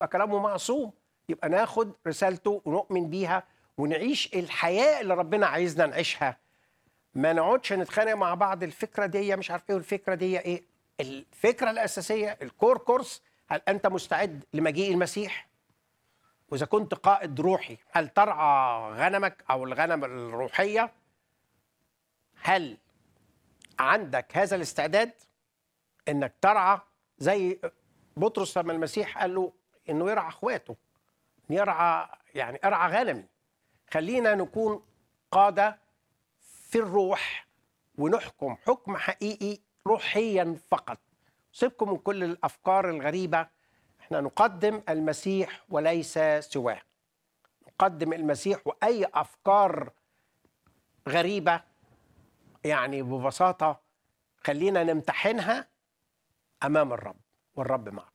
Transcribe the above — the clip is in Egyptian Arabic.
يبقى كلامه معصوم يبقى ناخد رسالته ونؤمن بيها ونعيش الحياه اللي ربنا عايزنا نعيشها ما نقعدش نتخانق مع بعض الفكره دي مش عارف ايه والفكره دي ايه الفكره الاساسيه الكور كورس هل انت مستعد لمجيء المسيح واذا كنت قائد روحي هل ترعى غنمك او الغنم الروحيه هل عندك هذا الاستعداد انك ترعى زي بطرس لما المسيح قال له انه يرعى اخواته يرعى يعني ارعى غنمي خلينا نكون قاده في الروح ونحكم حكم حقيقي روحيا فقط سيبكم من كل الافكار الغريبه احنا نقدم المسيح وليس سواه نقدم المسيح واي افكار غريبه يعني ببساطه خلينا نمتحنها امام الرب والرب معه